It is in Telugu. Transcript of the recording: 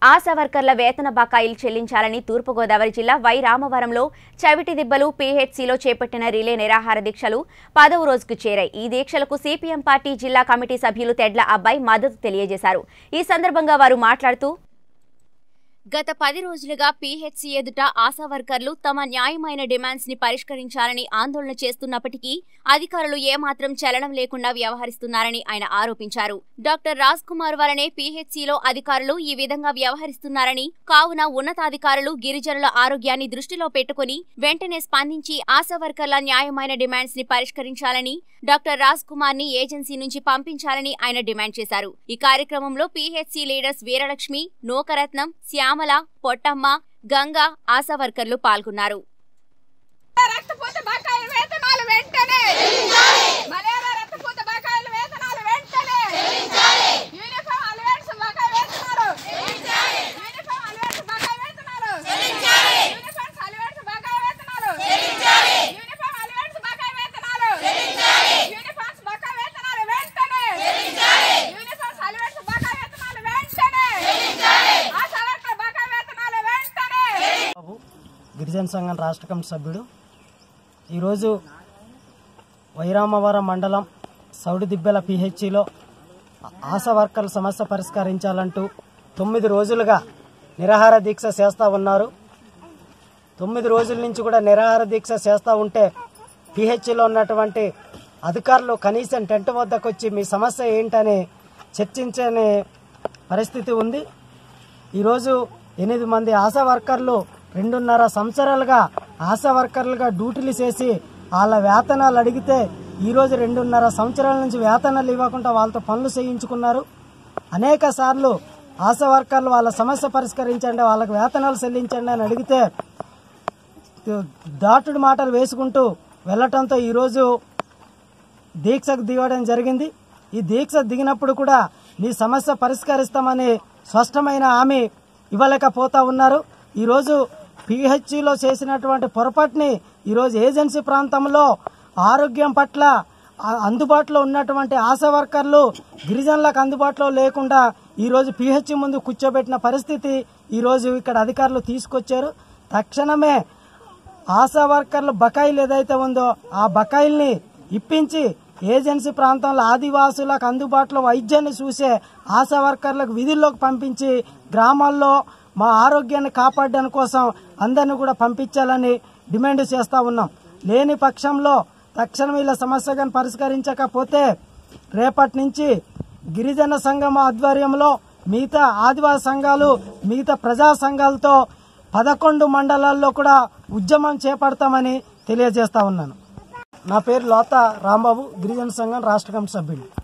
ఆశా వర్కర్ల వేతన బకాయిలు చెల్లించాలని తూర్పుగోదావరి జిల్లా వై రామవరంలో చవిటి దిబ్బలు పీహెచ్సీలో చేపట్టిన రిలే నిరాహార దీక్షలు పదవ రోజుకు చేరాయి ఈ దీక్షలకు సిపిఎం పార్టీ జిల్లా కమిటీ సభ్యులు తెడ్ల అబ్బాయి మద్దతు తెలియజేశారు ఈ సందర్భంగా వారు మాట్లాడుతూ గత పది రోజులుగా పీహెచ్సీ ఎదుట ఆశా వర్కర్లు తమ న్యాయమైన డిమాండ్స్ ని పరిష్కరించాలని ఆందోళన చేస్తున్నప్పటికీ అధికారులు ఏమాత్రం చలనం లేకుండా వ్యవహరిస్తున్నారని ఆయన ఆరోపించారు డాక్టర్ రాజ్ కుమార్ వలనే పీహెచ్సీలో అధికారులు ఈ విధంగా వ్యవహరిస్తున్నారని కావున ఉన్నతాధికారులు గిరిజనుల ఆరోగ్యాన్ని దృష్టిలో పెట్టుకుని వెంటనే స్పందించి ఆశా వర్కర్ల న్యాయమైన డిమాండ్స్ ని పరిష్కరించాలని డాక్టర్ రాజ్ కుమార్ ని ఏజెన్సీ నుంచి పంపించాలని ఆయన డిమాండ్ చేశారు ఈ కార్యక్రమంలో PHC leaders Veeralakshmi Nookaratnam Shyamala Pottamma Ganga ASHA వర్కర్లు పాల్గొన్నారు రక్తపూత బకాయిల వేతనాలు వెంటనే మలేరియా రక్తపూత బకాయిల వేతనాలు వెంటనే యూనిఫామ్ అలవెన్స్ బకాయి వేతనాలు యూనిఫామ్ అలవెన్స్ బకాయి వేతనాలు యూనిఫామ్ అలవెన్స్ బకాయి వేతనాలు యూనిఫామ్ అలవెన్స్ బకాయి వేతనాలు యూనిఫామ్స్ బకాయి వేతనాలు వెంటనే యూనిఫామ్స్ అలవెన్స్ బకాయి వేతనాలు వెంటనే ఆశా వర్కర్ బకాయి వేతనాలు వెంటనే బాబు గిరిజన సంఘం రాష్ట్ర కమిటీ సభ్యుడు ఈరోజు వైరామవరం మండలం సౌడిదిబ్బెల పిహెచ్సిలో ఆశా వర్కర్ల సమస్య పరిష్కరించాలంటూ తొమ్మిది రోజులుగా నిరాహార దీక్ష చేస్తూ ఉన్నారు తొమ్మిది రోజుల నుంచి కూడా నిరాహార దీక్ష చేస్తూ ఉంటే పిహెచ్సిలో ఉన్నటువంటి అధికారులు కనీసం టెంట్ వద్దకు వచ్చి మీ సమస్య ఏంటని చర్చించని పరిస్థితి ఉంది ఈరోజు ఎనిమిది మంది ఆశా వర్కర్లు రెండున్నర సంవత్సరాలుగా ఆశా వర్కర్లుగా డ్యూటీలు చేసి వాళ్ళ వేతనాలు అడిగితే ఈరోజు రెండున్నర సంవత్సరాల నుంచి వేతనాలు ఇవ్వకుండా వాళ్ళతో పనులు చేయించుకున్నారు అనేక సార్లు ఆశా వర్కర్లు వాళ్ళ సమస్య పరిష్కరించండి వాళ్ళకి వేతనాలు చెల్లించండి అని అడిగితే దాటుడు మాటలు వేసుకుంటూ వెళ్ళటంతో ఈరోజు దీక్షకు దిగడం జరిగింది ఈ దీక్ష దిగినప్పుడు కూడా మీ సమస్య పరిష్కరిస్తామని స్పష్టమైన హామీ ఇవ్వలేకపోతా ఉన్నారు ఈరోజు పిహెచ్సిలో చేసినటువంటి పొరపాటుని ఈరోజు ఏజెన్సీ ప్రాంతంలో ఆరోగ్యం పట్ల ఆ- అందుబాటులో ఉన్నటువంటి ఆశా వర్కర్లు గిరిజనులకు అందుబాటులో లేకుండా ఈరోజు పిహెచ్సి ముందు కూర్చోబెట్టిన పరిస్థితి ఈరోజు ఇక్కడ అధికారులు తీసుకొచ్చారు తక్షణమే ఆశా వర్కర్ల బకాయిలు ఏదైతే ఉందో ఆ బకాయిల్ని ఇప్పించి ఏజెన్సీ ప్రాంతంలో ఆదివాసులకు అందుబాటులో వైద్యాన్ని చూసే ఆశా వర్కర్లకు విధుల్లోకి పంపించి గ్రామాల్లో మా ఆరోగ్యాన్ని కాపాడడానికి కోసం అందరిని కూడా పంపించాలని డిమాండ్ చేస్తా ఉన్నాం లేని పక్షంలో తక్షణం వీళ్ళ సమస్య కానీ పరిష్కరించకపోతే రేపటి నుంచి గిరిజన సంఘం ఆధ్వర్యంలో మిగతా ఆదివాసీ సంఘాలు మిగతా ప్రజా సంఘాలతో పదకొండు మండలాల్లో కూడా ఉద్యమం చేపడతామని తెలియజేస్తా ఉన్నాను నా పేరు లోత రాంబాబు గిరిజన సంఘం రాష్ట్ర కమిటీ సభ్యుడు